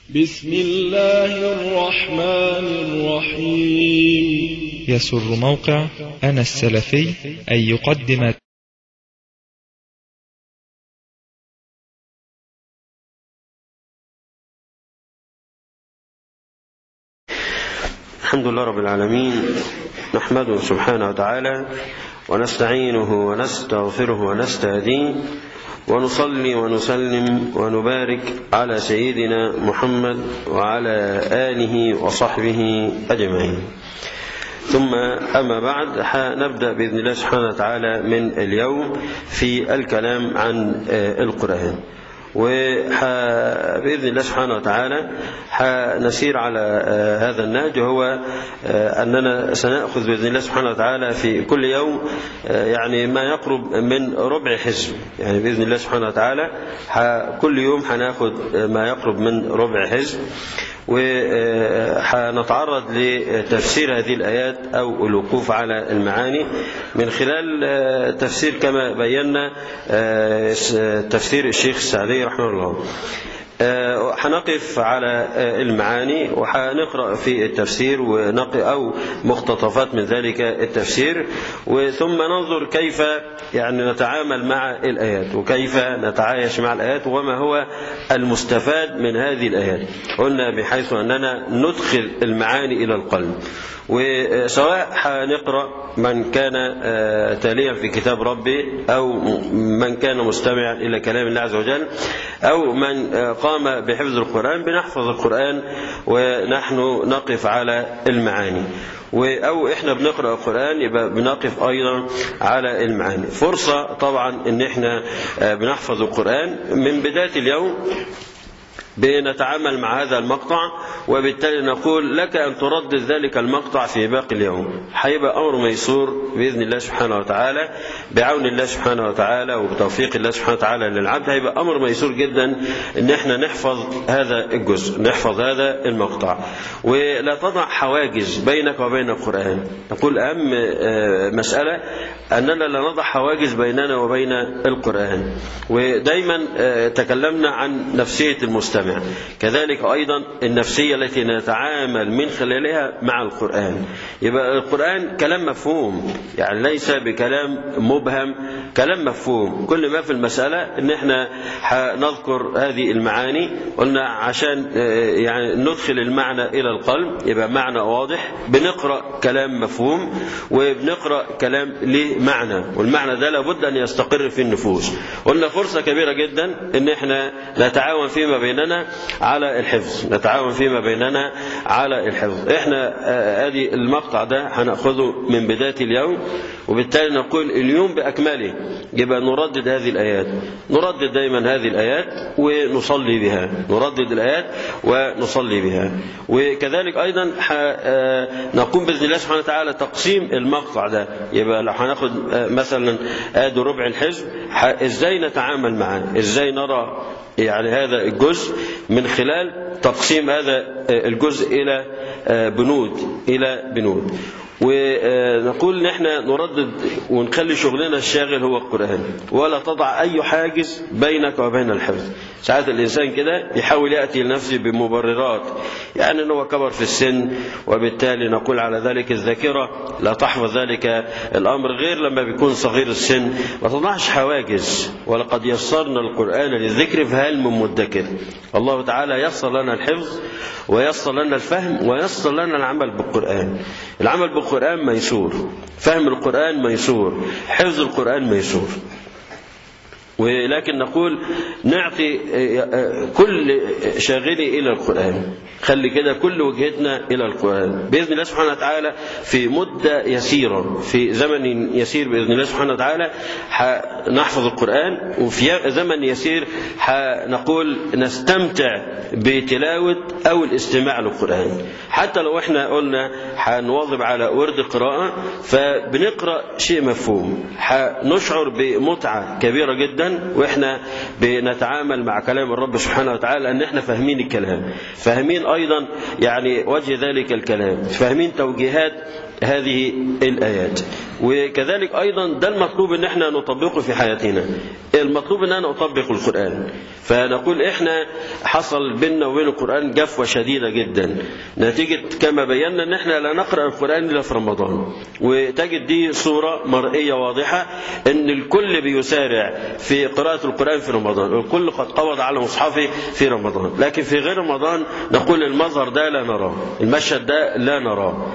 بسم الله الرحمن الرحيم يسر موقع أنا السلفي أن يقدم الحمد لله رب العالمين نحمده سبحانه وتعالى ونستعينه ونستغفره ونستهديه ونصلي ونسلم ونبارك على سيدنا محمد وعلى آله وصحبه أجمعين ثم أما بعد نبدأ بإذن الله سبحانه وتعالى من اليوم في الكلام عن القرآن وبإذن الله سبحانه وتعالى نسير على هذا النهج وهو أننا سنأخذ بإذن الله سبحانه وتعالى في كل يوم يعني ما يقرب من ربع حزب يعني بإذن الله سبحانه وتعالى كل يوم هناخد ما يقرب من ربع حزب وحنتعرض لتفسير هذه الآيات أو الوقوف على المعاني من خلال تفسير كما بينا تفسير الشيخ السعدي رحمه الله هنقف على المعاني وهنقرأ في التفسير أو مقتطفات من ذلك التفسير ثم ننظر كيف يعني نتعامل مع الآيات وكيف نتعايش مع الآيات وما هو المستفاد من هذه الآيات قلنا بحيث أننا ندخل المعاني إلى القلب وسواء هنقرأ من كان تاليا في كتاب ربي أو من كان مستمعا إلى كلام الله عز وجل أو من قام بحفظ القرآن بنحفظ القرآن ونحن نقف على المعاني أو إحنا بنقرأ القرآن يبقى بنقف أيضا على المعاني فرصة طبعا إن إحنا بنحفظ القرآن من بداية اليوم بنتعامل مع هذا المقطع وبالتالي نقول لك أن تردد ذلك المقطع في باقي اليوم هيبقى أمر ميسور بإذن الله سبحانه وتعالى بعون الله سبحانه وتعالى وبتوفيق الله سبحانه وتعالى للعبد هيبقى أمر ميسور جدا إن احنا نحفظ هذا الجزء نحفظ هذا المقطع ولا تضع حواجز بينك وبين القرآن نقول أهم مسألة أننا لا نضع حواجز بيننا وبين القرآن ودايما تكلمنا عن نفسية المستمع المستمع كذلك أيضا النفسية التي نتعامل من خلالها مع القرآن يبقى القرآن كلام مفهوم يعني ليس بكلام مبهم كلام مفهوم كل ما في المسألة ان احنا نذكر هذه المعاني قلنا عشان يعني ندخل المعنى إلى القلب يبقى معنى واضح بنقرأ كلام مفهوم وبنقرأ كلام له معنى والمعنى ده لابد أن يستقر في النفوس قلنا فرصة كبيرة جدا ان احنا نتعاون فيما بيننا على الحفظ نتعاون فيما بيننا على الحفظ احنا ادي المقطع ده هناخذه من بدايه اليوم وبالتالي نقول اليوم باكمله يبقى نردد هذه الايات نردد دايما هذه الايات ونصلي بها نردد الايات ونصلي بها وكذلك ايضا نقوم باذن الله سبحانه وتعالى تقسيم المقطع ده يبقى لو هناخد مثلا ادي ربع الحزب ازاي نتعامل معاه ازاي نرى يعني هذا الجزء من خلال تقسيم هذا الجزء إلى بنود إلى بنود ونقول ان احنا نردد ونخلي شغلنا الشاغل هو القرآن ولا تضع أي حاجز بينك وبين الحفظ ساعات الإنسان كده يحاول يأتي لنفسه بمبررات يعني أنه كبر في السن وبالتالي نقول على ذلك الذاكرة لا تحفظ ذلك الأمر غير لما بيكون صغير السن ما تضعش حواجز ولقد يسرنا القرآن للذكر فهل من مدكر الله تعالى يسر لنا الحفظ ويسر لنا الفهم ويسر لنا العمل بالقرآن العمل بالقرآن ميسور فهم القرآن ميسور حفظ القرآن ميسور ولكن نقول نعطي كل شاغلي إلى القرآن خلي كده كل وجهتنا إلى القرآن بإذن الله سبحانه وتعالى في مدة يسيرة في زمن يسير بإذن الله سبحانه وتعالى نحفظ القرآن وفي زمن يسير نقول نستمتع بتلاوة أو الاستماع للقرآن حتى لو احنا قلنا هنواظب على ورد قراءة فبنقرأ شيء مفهوم نشعر بمتعة كبيرة جدا واحنا بنتعامل مع كلام الرب سبحانه وتعالى ان احنا فاهمين الكلام فاهمين ايضا يعني وجه ذلك الكلام فاهمين توجيهات هذه الآيات وكذلك أيضا ده المطلوب ان احنا نطبقه في حياتنا المطلوب ان انا اطبق القرآن فنقول احنا حصل بيننا وبين القرآن جفوة شديدة جدا نتيجة كما بينا ان احنا لا نقرأ القرآن الا في رمضان وتجد دي صورة مرئية واضحة ان الكل بيسارع في قراءة القرآن في رمضان الكل قد قبض على مصحفه في رمضان لكن في غير رمضان نقول المظهر ده لا نراه المشهد ده لا نراه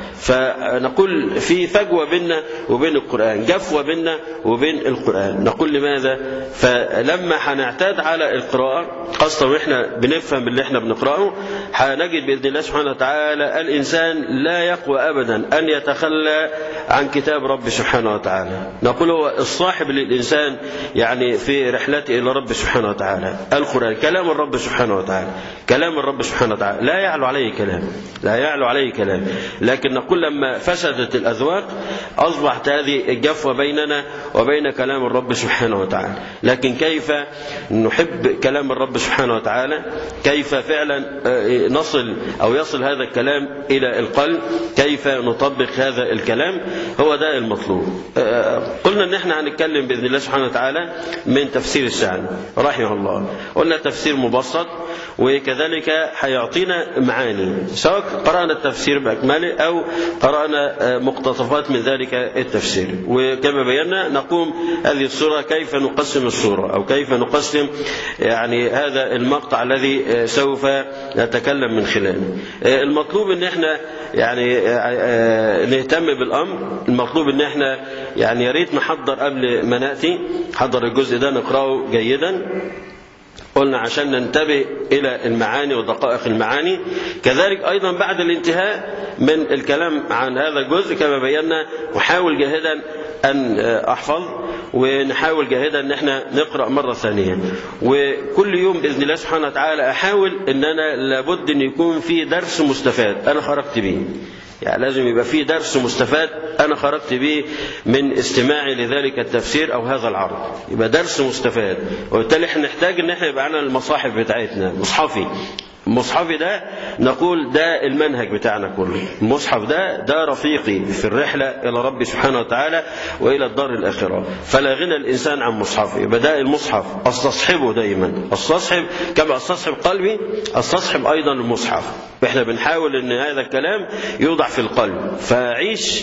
فنقول في فجوة بيننا وبين القرآن جفوة بيننا وبين القرآن نقول لماذا فلما هنعتاد على القراءة خاصة واحنا بنفهم اللي احنا بنقرأه هنجد بإذن الله سبحانه وتعالى الإنسان لا يقوى أبدا أن يتخلى عن كتاب رب سبحانه وتعالى نقول هو الصاحب للإنسان يعني في رحلته إلى رب سبحانه وتعالى القرآن كلام الرب سبحانه وتعالى كلام الرب سبحانه وتعالى لا يعلو عليه كلام لا يعلو عليه كلام لكن نقول لما فسدت الأذواق أصبحت هذه الجفوة بيننا وبين كلام الرب سبحانه وتعالى لكن كيف نحب كلام الرب سبحانه وتعالى كيف فعلا نصل أو يصل هذا الكلام إلى القلب كيف نطبق هذا الكلام هو ده المطلوب قلنا ان احنا هنتكلم باذن الله سبحانه وتعالى من تفسير السعد رحمه الله قلنا تفسير مبسط وكذلك هيعطينا معاني سواء قرانا التفسير باكمله او قرانا مقتطفات من ذلك التفسير وكما بينا نقوم هذه الصوره كيف نقسم الصوره او كيف نقسم يعني هذا المقطع الذي سوف نتكلم من خلاله المطلوب ان احنا يعني نهتم بالامر المطلوب ان احنا يعني يا ريت نحضر قبل ما ناتي حضر الجزء ده نقراه جيدا قلنا عشان ننتبه إلى المعاني ودقائق المعاني كذلك أيضا بعد الانتهاء من الكلام عن هذا الجزء كما بينا أحاول جاهدا أن أحفظ ونحاول جاهدا ان احنا نقرا مره ثانيه وكل يوم باذن الله سبحانه وتعالى احاول ان انا لابد ان يكون في درس مستفاد انا خرجت بيه يعني لازم يبقى في درس مستفاد أنا خرجت به من استماعي لذلك التفسير أو هذا العرض يبقى درس مستفاد وبالتالي احنا نحتاج ان احنا يبقى عندنا المصاحف بتاعتنا مصحفي المصحف ده نقول ده المنهج بتاعنا كله المصحف ده ده رفيقي في الرحلة إلى ربي سبحانه وتعالى وإلى الدار الآخرة فلا غنى الإنسان عن مصحفه يبقى ده المصحف استصحبه دايما استصحب كما استصحب قلبي استصحب أيضا المصحف احنا بنحاول ان هذا الكلام يوضع في القلب فأعيش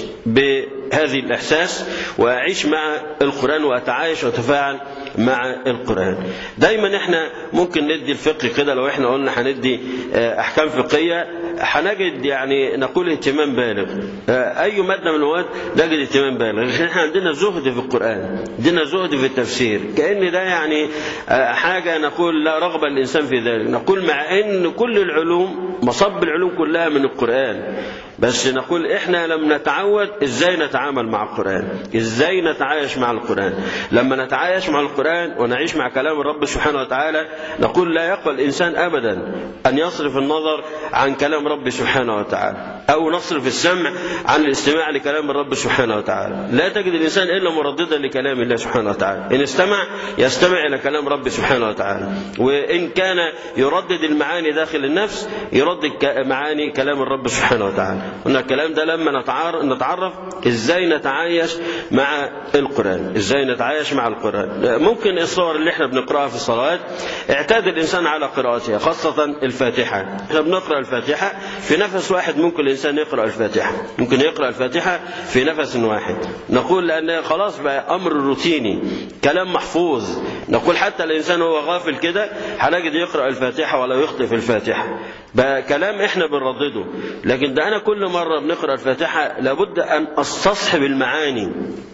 بهذه الإحساس وأعيش مع القرآن وأتعايش وأتفاعل مع القرآن دايما احنا ممكن ندي الفقه كده لو احنا قلنا هندي احكام فقهيه هنجد يعني نقول اهتمام بالغ اي ماده من المواد نجد اهتمام بالغ احنا عندنا زهد في القران عندنا زهد في التفسير كان ده يعني حاجه نقول لا رغبه الانسان في ذلك نقول مع ان كل العلوم مصب العلوم كلها من القران بس نقول احنا لم نتعود ازاي نتعامل مع القرآن ازاي نتعايش مع القرآن لما نتعايش مع القرآن ونعيش مع كلام الرب سبحانه وتعالى نقول لا يقبل الإنسان أبدا أن يصرف النظر عن كلام رب سبحانه وتعالى أو نصرف السمع عن الاستماع لكلام الرب سبحانه وتعالى لا تجد الإنسان إلا مرددا لكلام الله سبحانه وتعالى إن استمع يستمع إلى كلام رب سبحانه وتعالى وإن كان يردد المعاني داخل النفس يردد معاني كلام الرب سبحانه وتعالى قلنا الكلام ده لما نتعرف ازاي نتعايش مع القرآن ازاي نتعايش مع القرآن ممكن الصور اللي احنا بنقرأها في الصلوات اعتاد الانسان على قراءتها خاصة الفاتحة احنا بنقرأ الفاتحة في نفس واحد ممكن الانسان يقرأ الفاتحة ممكن يقرأ الفاتحة في نفس واحد نقول لان خلاص بقى امر روتيني كلام محفوظ نقول حتى الانسان هو غافل كده هنجد يقرأ الفاتحة ولا يخطئ في الفاتحة بقى كلام احنا بنردده لكن ده انا كل مرة بنقرأ الفاتحة لابد أن أستصحب المعاني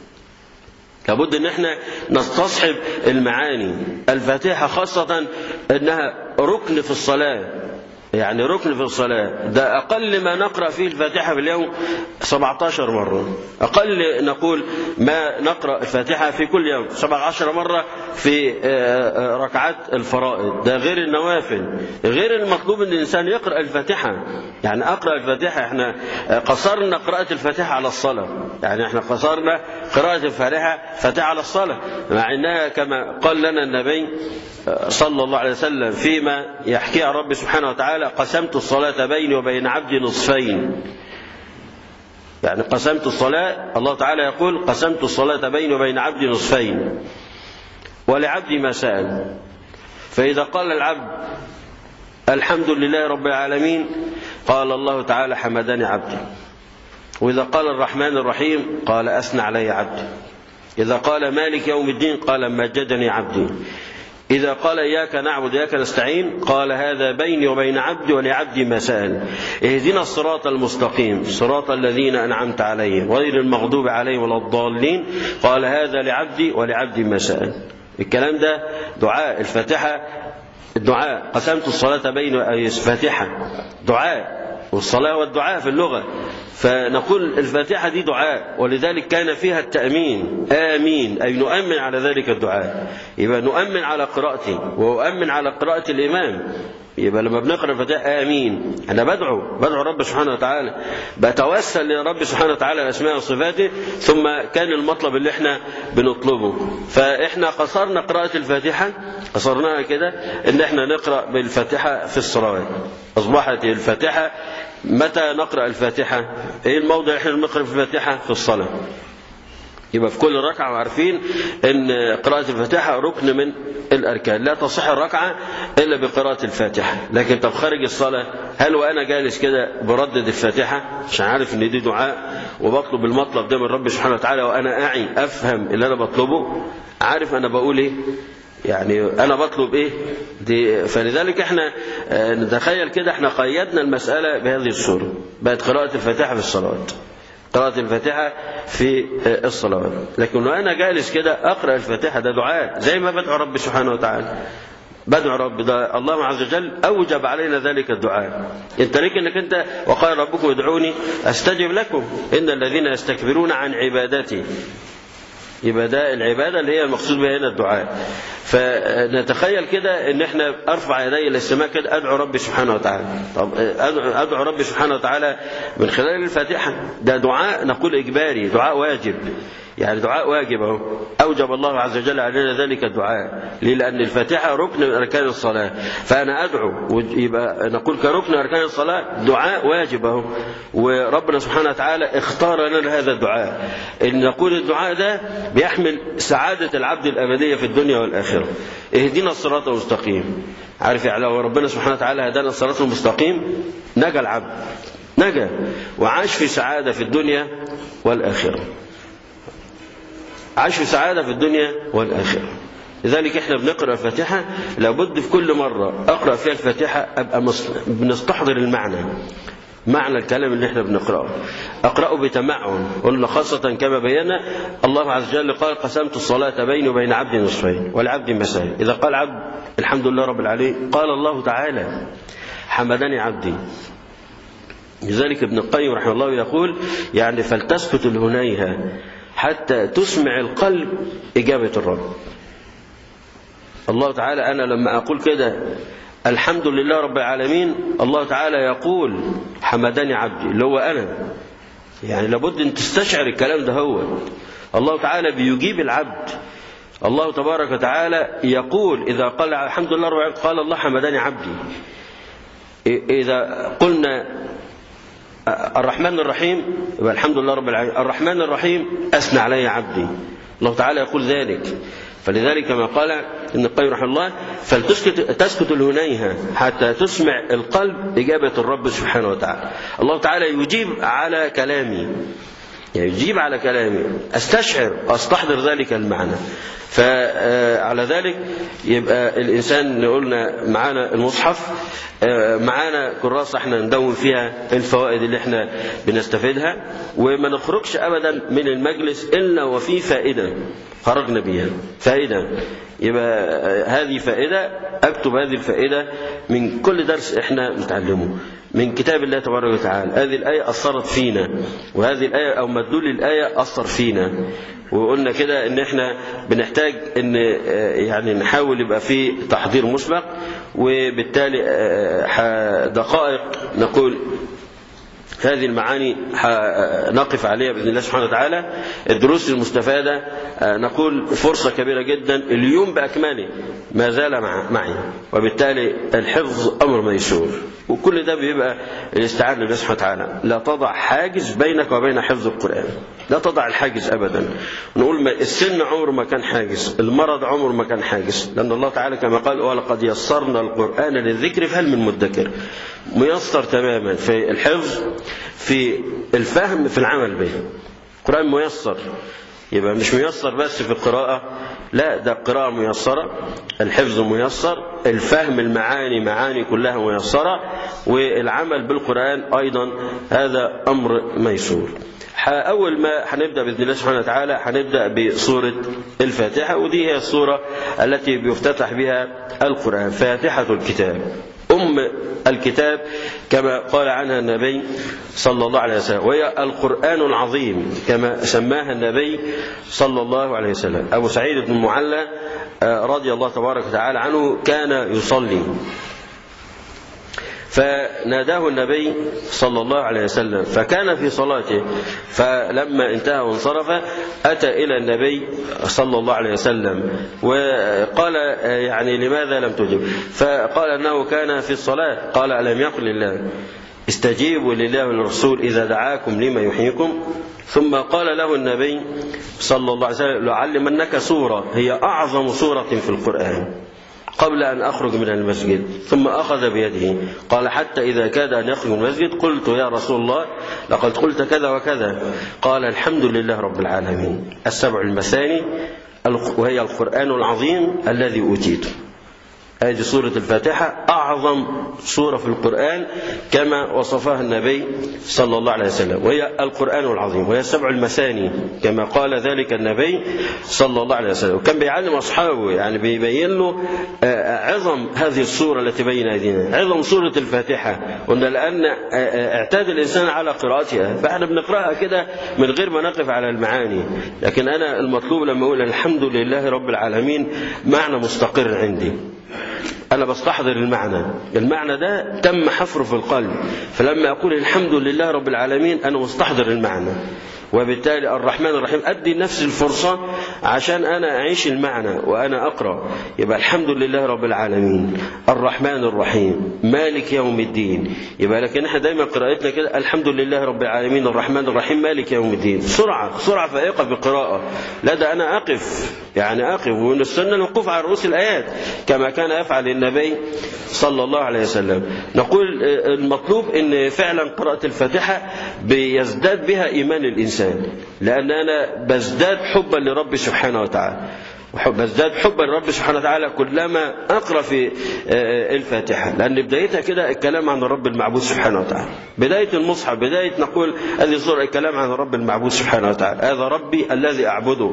لابد ان احنا نستصحب المعاني الفاتحة خاصة انها ركن في الصلاة يعني ركن في الصلاة ده أقل ما نقرأ فيه الفاتحة في اليوم 17 مرة أقل نقول ما نقرأ الفاتحة في كل يوم 17 مرة في ركعات الفرائض ده غير النوافل غير المطلوب أن الإنسان يقرأ الفاتحة يعني أقرأ الفاتحة احنا قصرنا قراءة الفاتحة على الصلاة يعني احنا قصرنا قراءة الفاتحة فاتحة على الصلاة مع أنها كما قال لنا النبي صلى الله عليه وسلم فيما يحكي رب سبحانه وتعالى قسمت الصلاة بيني وبين عبدي نصفين يعني قسمت الصلاة الله تعالى يقول قسمت الصلاة بيني وبين عبدي نصفين ولعبدي ما سأل فإذا قال العبد الحمد لله رب العالمين قال الله تعالى حمدني عبدي وإذا قال الرحمن الرحيم قال أثنى علي عبدي إذا قال مالك يوم الدين قال مجدني عبدي إذا قال إياك نعبد إياك نستعين قال هذا بيني وبين عبدي ولعبدي ما سأل اهدنا الصراط المستقيم صراط الذين أنعمت عليهم غير المغضوب عليهم ولا الضالين قال هذا لعبدي ولعبدي ما سأل الكلام ده دعاء الفاتحة الدعاء قسمت الصلاة بين الفاتحة دعاء والصلاة والدعاء في اللغة فنقول الفاتحة دي دعاء ولذلك كان فيها التأمين آمين أي نؤمن على ذلك الدعاء يبقى نؤمن على قراءتي وأؤمن على قراءة الإمام يبقى لما بنقرا الفاتحه امين انا بدعو بدعو رب سبحانه وتعالى بتوسل لرب سبحانه وتعالى باسماء وصفاته ثم كان المطلب اللي احنا بنطلبه فاحنا قصرنا قراءه الفاتحه قصرناها كده ان احنا نقرا بالفاتحه في الصلوات اصبحت الفاتحه متى نقرا الفاتحه ايه الموضع اللي احنا بنقرا في الفاتحه في الصلاه يبقى في كل ركعة وعارفين ان قراءة الفاتحة ركن من الأركان لا تصح الركعة إلا بقراءة الفاتحة لكن طب خارج الصلاة هل وأنا جالس كده بردد الفاتحة عشان عارف ان دي دعاء وبطلب المطلب ده من رب سبحانه وتعالى وأنا أعي أفهم اللي أنا بطلبه عارف أنا بقول إيه يعني أنا بطلب إيه دي فلذلك إحنا نتخيل كده إحنا قيدنا المسألة بهذه الصورة بقت قراءة الفاتحة في الصلوات قراءة الفاتحة في الصلوات لكن وأنا جالس كده أقرأ الفاتحة ده دعاء زي ما بدعو رب سبحانه وتعالى بدعو رب ده الله عز وجل أوجب علينا ذلك الدعاء انت ليك انك انت وقال ربكم ادعوني استجب لكم ان الذين يستكبرون عن عبادتي يبقى ده العبادة اللي هي المقصود بها هنا الدعاء فنتخيل كده ان احنا ارفع يدي الى السماء كده ادعو ربي سبحانه وتعالى طب ادعو, أدعو ربي سبحانه وتعالى من خلال الفاتحة ده دعاء نقول اجباري دعاء واجب يعني دعاء واجب اهو اوجب الله عز وجل علينا ذلك الدعاء ليه لان الفاتحه ركن من اركان الصلاه فانا ادعو يبقى نقول كركن اركان الصلاه دعاء واجب اهو وربنا سبحانه وتعالى اختار لنا هذا الدعاء ان نقول الدعاء ده بيحمل سعاده العبد الابديه في الدنيا والاخره اهدنا الصراط المستقيم عارف يعني لو ربنا سبحانه وتعالى هدانا الصراط المستقيم نجا العبد نجا وعاش في سعاده في الدنيا والاخره عاش في سعادة في الدنيا والآخرة لذلك احنا بنقرأ الفاتحة لابد في كل مرة أقرأ فيها الفاتحة أبقى بنستحضر المعنى معنى الكلام اللي احنا بنقرأه أقرأه بتمعن قلنا خاصة كما بينا الله عز وجل قال قسمت الصلاة بيني وبين عبد نصفين والعبد مسائل إذا قال عبد الحمد لله رب العالمين قال الله تعالى حمدني عبدي لذلك ابن القيم رحمه الله يقول يعني فلتسكت الهنيهة حتى تسمع القلب إجابة الرب الله تعالى أنا لما أقول كده الحمد لله رب العالمين الله تعالى يقول حمدني عبدي اللي هو أنا يعني لابد أن تستشعر الكلام ده هو الله تعالى بيجيب العبد الله تبارك وتعالى يقول إذا قال الحمد لله رب العالمين قال الله حمدني عبدي إذا قلنا الرحمن الرحيم يبقى الحمد لله رب العالمين الرحمن الرحيم أثنى علي عبدي الله تعالى يقول ذلك فلذلك كما قال ابن القيم رحمه الله فلتسكت تسكت الهنيهة حتى تسمع القلب إجابة الرب سبحانه وتعالى الله تعالى يجيب على كلامي يعني يجيب على كلامي استشعر استحضر ذلك المعنى فعلى ذلك يبقى الإنسان قلنا معانا المصحف معانا كراسة احنا ندون فيها الفوائد اللي احنا بنستفيدها وما نخرجش أبدا من المجلس إلا وفي فائدة خرجنا بها فائدة يبقى هذه فائدة أكتب هذه الفائدة من كل درس احنا نتعلمه من كتاب الله تبارك وتعالى هذه الآية أثرت فينا وهذه الآية أو مدلول الآية أثر فينا وقلنا كده ان احنا بنحتاج ان يعني نحاول يبقى في تحضير مسبق وبالتالي دقائق نقول هذه المعاني نقف عليها بإذن الله سبحانه وتعالى الدروس المستفادة نقول فرصة كبيرة جدا اليوم بأكمله ما زال معي وبالتالي الحفظ أمر ميسور وكل ده بيبقى الاستعانة بالله سبحانه وتعالى لا تضع حاجز بينك وبين حفظ القرآن لا تضع الحاجز أبدا نقول ما السن عمر ما كان حاجز المرض عمر ما كان حاجز لأن الله تعالى كما قال ولقد يسرنا القرآن للذكر فهل من مدكر ميسر تماما في الحفظ في الفهم في العمل به القرآن ميسر يبقى مش ميسر بس في القراءة لا ده القراءة ميسرة الحفظ ميسر الفهم المعاني معاني كلها ميسرة والعمل بالقرآن أيضا هذا أمر ميسور أول ما هنبدأ بإذن الله سبحانه وتعالى هنبدأ بسورة الفاتحة ودي هي السورة التي بيفتتح بها القرآن فاتحة الكتاب أم الكتاب كما قال عنها النبي صلى الله عليه وسلم وهي القرآن العظيم كما سماها النبي صلى الله عليه وسلم أبو سعيد بن معلى رضي الله تبارك وتعالى عنه كان يصلي فناداه النبي صلى الله عليه وسلم فكان في صلاته فلما انتهى وانصرف أتى إلى النبي صلى الله عليه وسلم وقال يعني لماذا لم تجب فقال أنه كان في الصلاة قال ألم يقل الله استجيبوا لله والرسول إذا دعاكم لما يحييكم ثم قال له النبي صلى الله عليه وسلم لعلمنك سورة هي أعظم سورة في القرآن قبل أن أخرج من المسجد ثم أخذ بيده قال حتى إذا كاد أن يخرج من المسجد قلت يا رسول الله لقد قلت كذا وكذا قال الحمد لله رب العالمين السبع المثاني وهي القرآن العظيم الذي أوتيته هذه سورة الفاتحة أعظم سورة في القرآن كما وصفها النبي صلى الله عليه وسلم وهي القرآن العظيم وهي سبع المثاني كما قال ذلك النبي صلى الله عليه وسلم وكان بيعلم أصحابه يعني بيبين له عظم هذه السورة التي بين أيدينا عظم سورة الفاتحة قلنا لأن اعتاد الإنسان على قراءتها فإحنا بنقرأها كده من غير ما نقف على المعاني لكن أنا المطلوب لما أقول الحمد لله رب العالمين معنى مستقر عندي أنا بستحضر المعنى المعنى ده تم حفره في القلب فلما أقول الحمد لله رب العالمين أنا مستحضر المعنى وبالتالي الرحمن الرحيم أدي نفس الفرصة عشان أنا أعيش المعنى وأنا أقرأ يبقى الحمد لله رب العالمين الرحمن الرحيم مالك يوم الدين يبقى لكن احنا دايما قراءتنا كده الحمد لله رب العالمين الرحمن الرحيم مالك يوم الدين سرعة سرعة فائقة في القراءة لا ده أنا أقف يعني أقف ومن السنة الوقوف على رؤوس الآيات كما كان يفعل النبي صلى الله عليه وسلم نقول المطلوب ان فعلا قراءة الفاتحة بيزداد بها إيمان الإنسان لأن أنا بزداد حبا لرب سبحانه وتعالى بزداد حبا لرب سبحانه وتعالى كلما أقرأ في الفاتحة لأن بدايتها كده الكلام عن الرب المعبود سبحانه وتعالى بداية المصحف بداية نقول هذه الصورة الكلام عن الرب المعبود سبحانه وتعالى هذا ربي الذي أعبده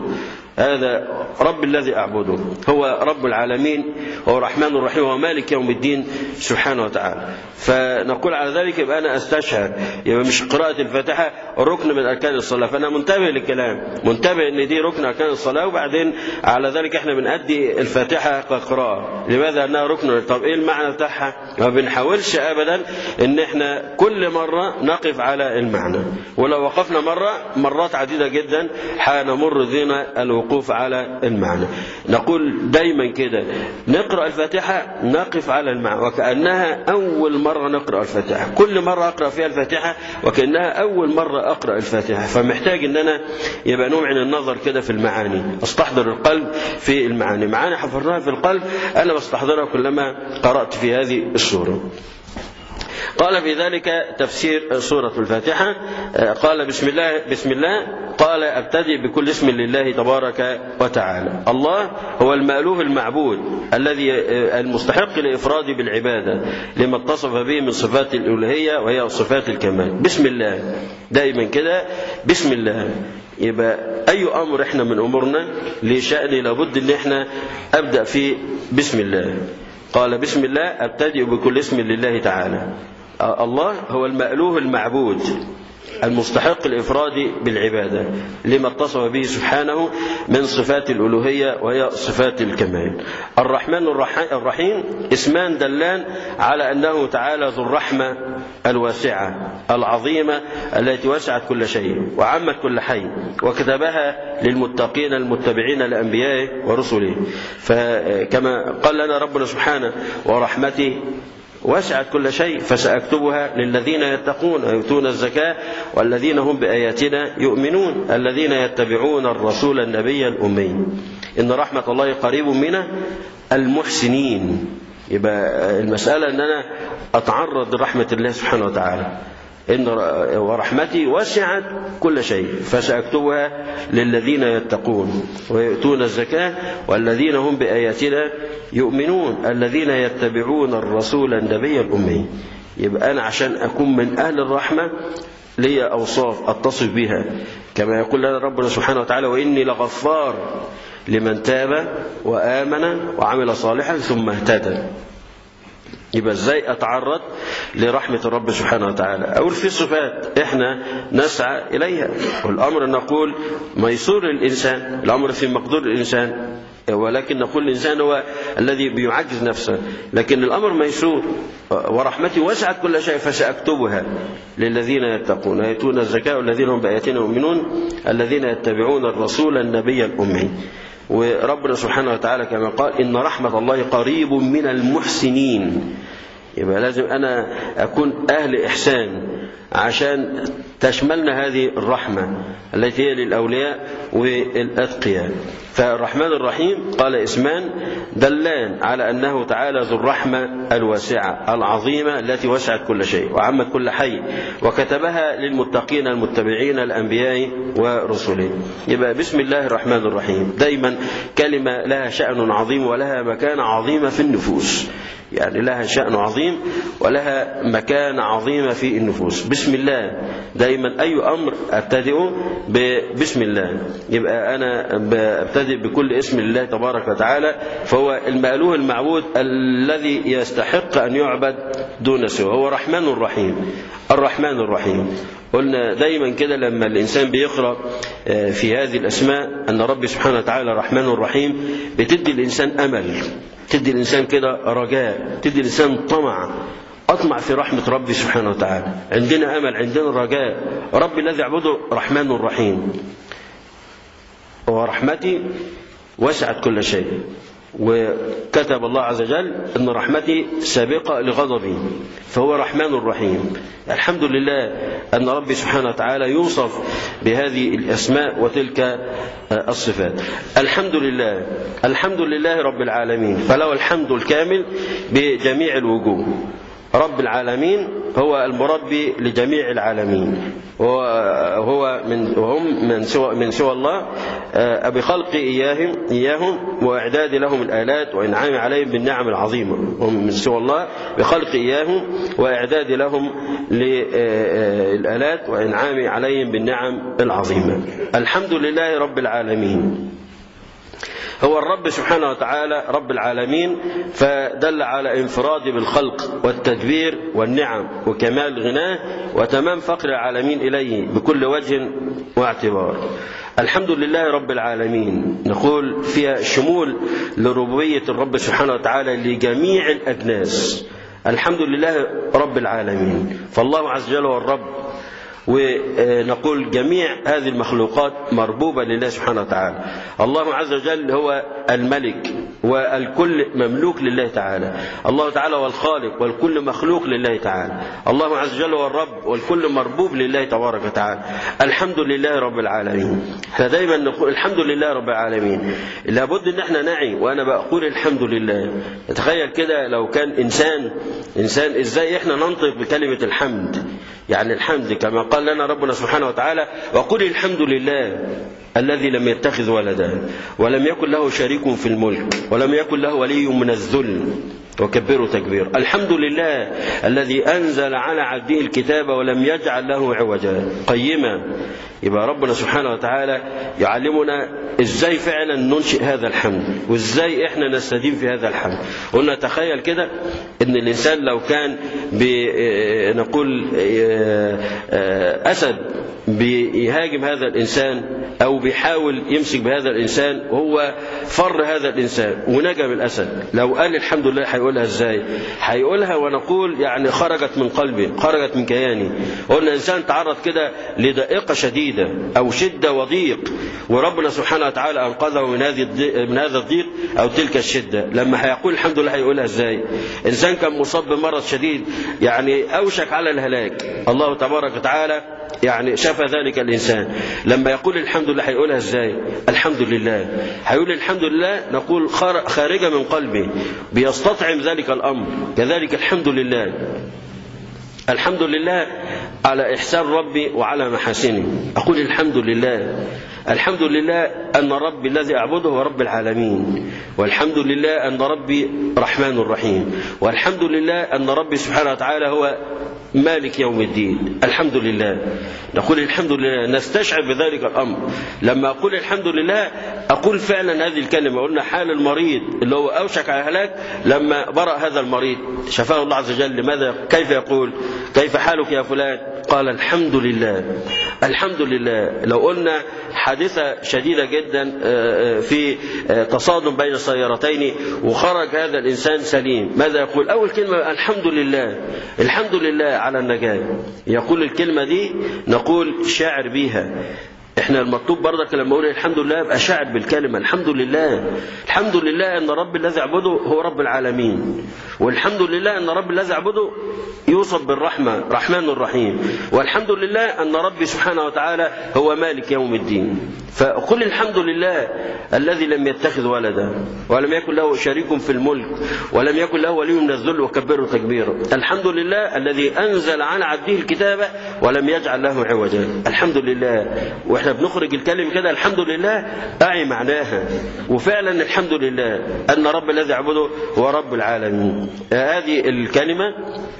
هذا رب الذي أعبده هو رب العالمين هو الرحمن الرحيم هو مالك يوم الدين سبحانه وتعالى فنقول على ذلك يبقى أنا أستشهد يبقى مش قراءة الفاتحة ركن من أركان الصلاة فأنا منتبه للكلام منتبه أن دي ركن أركان الصلاة وبعدين على ذلك احنا بنأدي الفاتحة كقراءة لماذا أنها ركن طب إيه المعنى بتاعها ما بنحاولش أبدا أن احنا كل مرة نقف على المعنى ولو وقفنا مرة مرات عديدة جدا حنمر ذينا الوقوف على المعنى نقول دايما كده نقرأ الفاتحة نقف على المعنى وكأنها أول مرة نقرأ الفاتحة كل مرة أقرأ فيها الفاتحة وكأنها أول مرة أقرأ الفاتحة فمحتاج أن أنا يبقى نوع من النظر كده في المعاني أستحضر القلب في المعاني معاني حفرناها في القلب أنا بستحضرها كلما قرأت في هذه السورة قال في ذلك تفسير سورة الفاتحة قال بسم الله بسم الله قال ابتدئ بكل اسم لله تبارك وتعالى الله هو المألوه المعبود الذي المستحق لإفراد بالعبادة لما اتصف به من صفات الألوهية وهي صفات الكمال بسم الله دائما كده بسم الله يبقى أي أمر إحنا من أمورنا لشأن لابد إن إحنا أبدأ فيه بسم الله قال بسم الله أبتدئ بكل اسم لله تعالى الله هو المألوه المعبود المستحق الإفراد بالعبادة لما اتصف به سبحانه من صفات الألوهية وهي صفات الكمال الرحمن الرحيم اسمان دلان على أنه تعالى ذو الرحمة الواسعة العظيمة التي وسعت كل شيء وعمت كل حي وكتبها للمتقين المتبعين لأنبيائه ورسله فكما قال لنا ربنا سبحانه ورحمته وسعت كل شيء فسأكتبها للذين يتقون ويؤتون الزكاة والذين هم بآياتنا يؤمنون الذين يتبعون الرسول النبي الأمي إن رحمة الله قريب من المحسنين يبقى المسألة أن أنا أتعرض لرحمة الله سبحانه وتعالى إن ورحمتي وسعت كل شيء فسأكتبها للذين يتقون ويؤتون الزكاة والذين هم بآياتنا يؤمنون الذين يتبعون الرسول النبي الأمي يبقى أنا عشان أكون من أهل الرحمة لي أوصاف أتصف بها كما يقول لنا ربنا سبحانه وتعالى وإني لغفار لمن تاب وآمن وعمل صالحا ثم اهتدى يبقى ازاي اتعرض لرحمة الرب سبحانه وتعالى اقول في صفات احنا نسعى اليها والامر نقول ميسور الانسان الامر في مقدور الانسان ولكن نقول الانسان هو الذي بيعجز نفسه لكن الامر ميسور ورحمتي وسعت كل شيء فساكتبها للذين يتقون ياتون الزكاه والذين هم باياتنا يؤمنون الذين يتبعون الرسول النبي الامي وربنا سبحانه وتعالى كما قال إن رحمة الله قريب من المحسنين يبقى لازم أنا أكون أهل إحسان عشان تشملنا هذه الرحمة التي هي للأولياء والأتقياء فالرحمن الرحيم قال اسمان دلان على أنه تعالى ذو الرحمة الواسعة العظيمة التي وسعت كل شيء وعمت كل حي وكتبها للمتقين المتبعين الأنبياء ورسله يبقى بسم الله الرحمن الرحيم دايما كلمة لها شأن عظيم ولها مكانة عظيمة في النفوس يعني لها شأن عظيم ولها مكانة عظيمة في النفوس بسم الله دايما أي أمر أبتدئ بسم الله يبقى أنا ببتدئ بكل اسم الله تبارك وتعالى فهو المألوه المعبود الذي يستحق أن يعبد دون سوى هو رحمن رحيم الرحمن الرحيم قلنا دايما كده لما الإنسان بيقرأ في هذه الأسماء أن ربي سبحانه وتعالى رحمن رحيم بتدي الإنسان أمل تدي الإنسان كده رجاء تدي الإنسان طمع أطمع في رحمة ربي سبحانه وتعالى عندنا أمل عندنا رجاء ربي الذي أعبده رحمن رحيم ورحمتي وسعت كل شيء وكتب الله عز وجل أن رحمتي سابقة لغضبي فهو رحمن رحيم الحمد لله أن ربي سبحانه وتعالى يوصف بهذه الأسماء وتلك الصفات الحمد لله الحمد لله رب العالمين فله الحمد الكامل بجميع الوجوه رب العالمين هو المربي لجميع العالمين وهو من وهم من سوى من سوى الله بخلق إياهم إياهم وإعداد لهم الآلات وإنعام عليهم بالنعم العظيمة هم من سوى الله بخلق إياهم وإعداد لهم للآلات وإنعام عليهم بالنعم العظيمة الحمد لله رب العالمين هو الرب سبحانه وتعالى رب العالمين فدل على انفراد بالخلق والتدبير والنعم وكمال غناه وتمام فقر العالمين إليه بكل وجه واعتبار الحمد لله رب العالمين نقول فيها شمول لربوبية الرب سبحانه وتعالى لجميع الأجناس الحمد لله رب العالمين فالله عز وجل هو الرب ونقول جميع هذه المخلوقات مربوبة لله سبحانه وتعالى الله عز وجل هو الملك والكل مملوك لله تعالى الله تعالى هو الخالق والكل مخلوق لله تعالى الله عز وجل هو الرب والكل مربوب لله تبارك وتعالى الحمد لله رب العالمين احنا دايما نقول الحمد لله رب العالمين لابد ان احنا نعي وانا بقول الحمد لله تخيل كده لو كان انسان انسان ازاي احنا ننطق بكلمة الحمد يعني الحمد كما قال لنا ربنا سبحانه وتعالى وقل الحمد لله الذي لم يتخذ ولدا ولم يكن له شريك في الملك ولم يكن له ولي من الذل وكبروا تكبير الحمد لله الذي أنزل على عبده الكتاب ولم يجعل له عوجا قيما يبقى ربنا سبحانه وتعالى يعلمنا ازاي فعلا ننشئ هذا الحمد وازاي احنا نستدين في هذا الحمد قلنا تخيل كده ان الانسان لو كان نقول اسد بيهاجم هذا الانسان او بيحاول يمسك بهذا الانسان وهو فر هذا الانسان ونجا من الاسد لو قال الحمد لله هيقولها ازاي هيقولها ونقول يعني خرجت من قلبي خرجت من كياني قلنا انسان تعرض كده لضائقه شديده او شده وضيق وربنا سبحانه وتعالى انقذه من هذه من هذا الضيق أو تلك الشدة لما هيقول الحمد لله هيقولها ازاي إنسان كان مصاب بمرض شديد يعني أوشك على الهلاك الله تبارك وتعالى يعني شفى ذلك الإنسان لما يقول الحمد لله هيقولها ازاي الحمد لله هيقول الحمد لله نقول خارجة من قلبه بيستطعم ذلك الأمر كذلك الحمد لله الحمد لله على إحسان ربي وعلى محاسنه أقول الحمد لله الحمد لله أن ربي الذي أعبده هو رب العالمين والحمد لله أن ربي رحمن رحيم والحمد لله أن ربي سبحانه وتعالى هو مالك يوم الدين الحمد لله نقول الحمد لله نستشعر بذلك الأمر لما أقول الحمد لله أقول فعلا هذه الكلمة قلنا حال المريض اللي هو أوشك على الهلاك لما برأ هذا المريض شفاه الله عز وجل لماذا كيف يقول كيف حالك يا فلان قال الحمد لله الحمد لله لو قلنا حادثة شديدة جدا في تصادم بين السيارتين وخرج هذا الإنسان سليم ماذا يقول أول كلمة الحمد لله الحمد لله على النجاة يقول الكلمة دي نقول شاعر بيها احنا المطلوب برضك لما اقول الحمد لله ابقى شاعر بالكلمه الحمد لله الحمد لله ان رب الذي اعبده هو رب العالمين والحمد لله ان رب الذي اعبده يوصف بالرحمه رحمن الرحيم والحمد لله ان ربي سبحانه وتعالى هو مالك يوم الدين فقل الحمد لله الذي لم يتخذ ولدا ولم يكن له شريك في الملك ولم يكن له ولي من الذل وكبره تكبيرا الحمد لله الذي انزل على عبده الكتاب ولم يجعل له عوجا الحمد لله واحنا بنخرج الكلمة كده الحمد لله أعي معناها وفعلا الحمد لله أن رب الذي عبده هو رب العالمين هذه الكلمة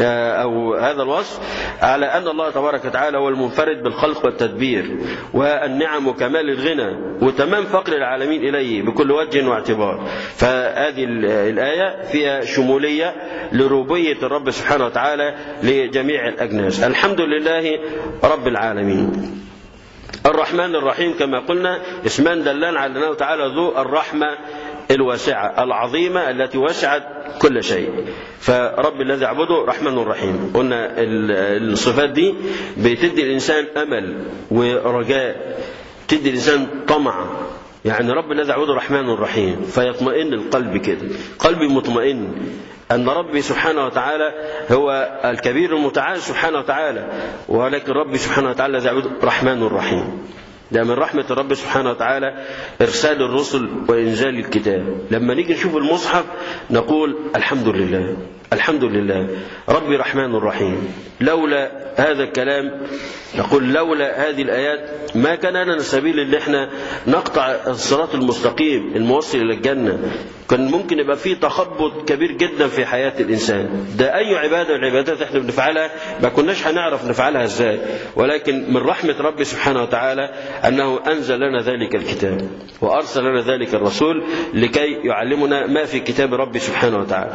أو هذا الوصف على أن الله تبارك وتعالى هو المنفرد بالخلق والتدبير والنعم وكمال الغنى وتمام فقر العالمين إليه بكل وجه واعتبار فهذه الآية فيها شمولية لربوبية الرب سبحانه وتعالى لجميع الأجناس الحمد لله رب العالمين الرحمن الرحيم كما قلنا اسمان دلان على أنه تعالى ذو الرحمة الواسعة العظيمة التي وسعت كل شيء فرب الذي اعبده رحمن رحيم قلنا الصفات دي بتدي الإنسان أمل ورجاء تدي الإنسان طمع يعني رب الذي اعبده رحمن رحيم فيطمئن القلب كده قلبي مطمئن أن ربي سبحانه وتعالى هو الكبير المتعال سبحانه وتعالى ولكن ربي سبحانه وتعالى الذي يعبد رحمن رحيم ده من رحمة الرب سبحانه وتعالى إرسال الرسل وإنزال الكتاب لما نيجي نشوف المصحف نقول الحمد لله الحمد لله ربي رحمن رحيم لولا هذا الكلام نقول لولا هذه الآيات ما كان لنا سبيل ان احنا نقطع الصراط المستقيم الموصل إلى الجنة كان ممكن يبقى فيه تخبط كبير جدا في حياة الإنسان ده أي عبادة من العبادات احنا بنفعلها ما كناش هنعرف نفعلها ازاي ولكن من رحمة ربي سبحانه وتعالى أنه أنزل لنا ذلك الكتاب وأرسل لنا ذلك الرسول لكي يعلمنا ما في كتاب ربي سبحانه وتعالى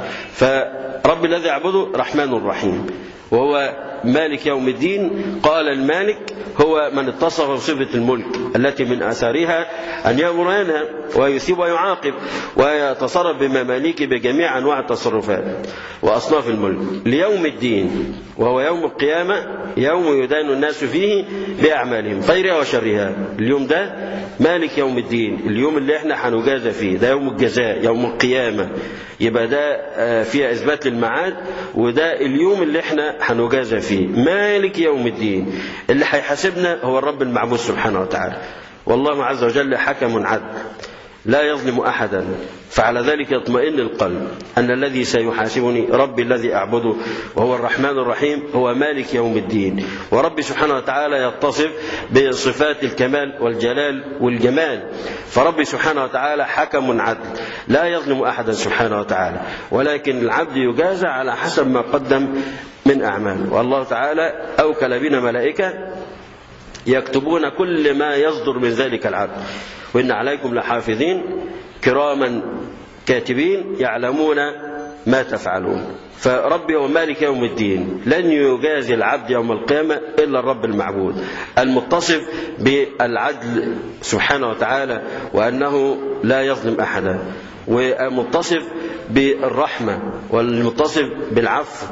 فرب الذي أعبده رحمن رحيم وهو مالك يوم الدين قال المالك هو من اتصف بصفة الملك التي من أثارها أن يأمر وينهى ويثيب ويعاقب ويتصرف بمماليك بجميع أنواع التصرفات وأصناف الملك ليوم الدين وهو يوم القيامة يوم يدان الناس فيه بأعمالهم خيرها وشرها اليوم ده مالك يوم الدين اليوم اللي احنا هنجازى فيه ده يوم الجزاء يوم القيامة يبقى ده فيها إثبات للمعاد وده اليوم اللي احنا هنجازى فيه مالك يوم الدين اللي هيحاسبنا هو الرب المعبود سبحانه وتعالى والله عز وجل حكم عدل لا يظلم أحدا فعلى ذلك يطمئن القلب أن الذي سيحاسبني ربي الذي أعبده وهو الرحمن الرحيم هو مالك يوم الدين وربي سبحانه وتعالى يتصف بصفات الكمال والجلال والجمال فربي سبحانه وتعالى حكم عدل لا يظلم أحدا سبحانه وتعالى ولكن العبد يجازى على حسب ما قدم من أعمال والله تعالى أوكل بنا ملائكة يكتبون كل ما يصدر من ذلك العبد وإن عليكم لحافظين كراما كاتبين يعلمون ما تفعلون فربي هو مالك يوم الدين لن يجازي العبد يوم القيامة إلا الرب المعبود المتصف بالعدل سبحانه وتعالى وأنه لا يظلم أحدا والمتصف بالرحمة والمتصف بالعفو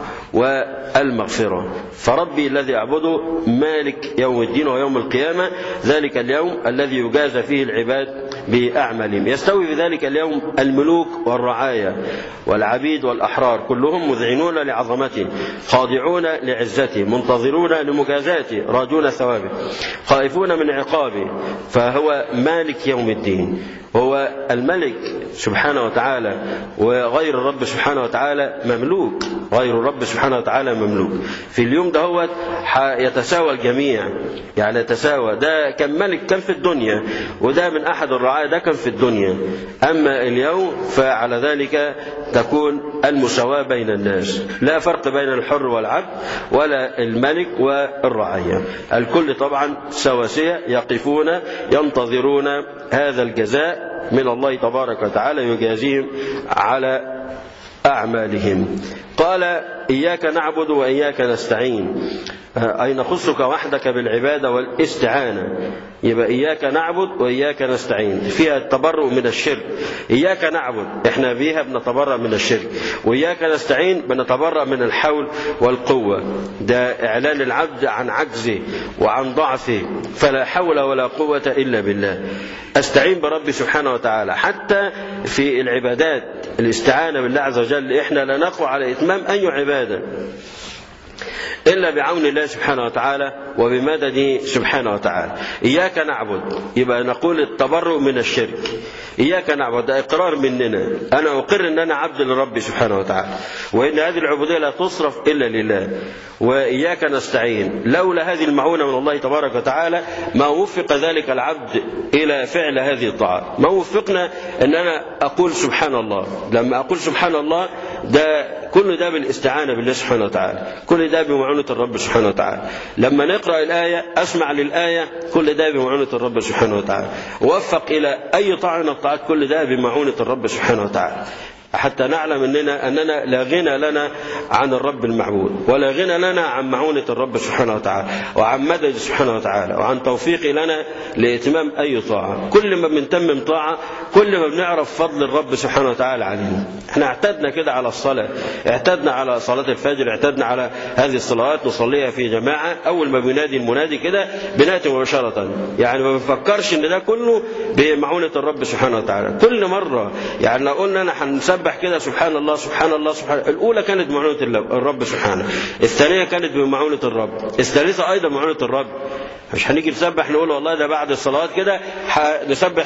والمغفرة فربي الذي أعبده مالك يوم الدين ويوم القيامة ذلك اليوم الذي يجازى فيه العباد بأعمالهم يستوي في ذلك اليوم الملوك والرعايا والعبيد والأحرار كلهم مذعنون لعظمته خاضعون لعزته منتظرون لمجازاته راجون ثوابه خائفون من عقابه فهو مالك يوم الدين هو الملك سبحانه وتعالى وغير الرب سبحانه وتعالى مملوك غير الرب سبحانه وتعالى مملوك في اليوم ده هو يتساوى الجميع يعني يتساوى ده كان ملك كان في الدنيا وده من أحد الرعايا ده كان في الدنيا أما اليوم فعلى ذلك تكون المساواة بين الناس لا فرق بين الحر والعبد ولا الملك والرعية الكل طبعا سواسية يقفون ينتظرون هذا الجزاء من الله تبارك وتعالى يجازيهم على أعمالهم قال إياك نعبد وإياك نستعين أي نخصك وحدك بالعبادة والاستعانة يبقى إياك نعبد وإياك نستعين فيها التبرؤ من الشرك إياك نعبد إحنا بيها بنتبرأ من الشرك وإياك نستعين بنتبرأ من الحول والقوة ده إعلان العبد عن عجزه وعن ضعفه فلا حول ولا قوة إلا بالله أستعين بربي سبحانه وتعالى حتى في العبادات الاستعانة بالله عز وجل إحنا لا نقوى على إتمام أي عبادة إلا بعون الله سبحانه وتعالى وبمدده سبحانه وتعالى إياك نعبد يبقى نقول التبرؤ من الشرك إياك نعبد ده إقرار مننا أنا أقر أن أنا عبد لربي سبحانه وتعالى وإن هذه العبودية لا تصرف إلا لله وإياك نستعين لولا هذه المعونة من الله تبارك وتعالى ما وفق ذلك العبد إلى فعل هذه الطاعات ما وفقنا أن أنا أقول سبحان الله لما أقول سبحان الله ده كل ده بالاستعانة بالله سبحانه وتعالى كل ده بمعونة الرب سبحانه وتعالى لما نقرأ الآية أسمع للآية كل ده بمعونة الرب سبحانه وتعالى وفق إلى أي طاعة من الطاعات كل ده بمعونة الرب سبحانه وتعالى حتى نعلم اننا اننا لا غنى لنا عن الرب المعبود ولا غنى لنا عن معونه الرب سبحانه وتعالى وعن مدد سبحانه وتعالى وعن توفيق لنا لاتمام اي طاعه كل ما بنتمم طاعه كل ما بنعرف فضل الرب سبحانه وتعالى علينا احنا اعتدنا كده على الصلاه اعتدنا على صلاه الفجر اعتدنا على هذه الصلوات نصليها في جماعه اول ما بينادي المنادي كده بناتي مباشره يعني ما بنفكرش ان ده كله بمعونه الرب سبحانه وتعالى كل مره يعني لو قلنا انا هنسبح نسبح كده سبحان الله سبحان الله سبحان الله الأولى كانت بمعونة الرب سبحانه الثانية كانت بمعونة الرب الثالثة أيضا معونة الرب مش هنيجي نسبح نقول والله ده بعد الصلوات كده نسبح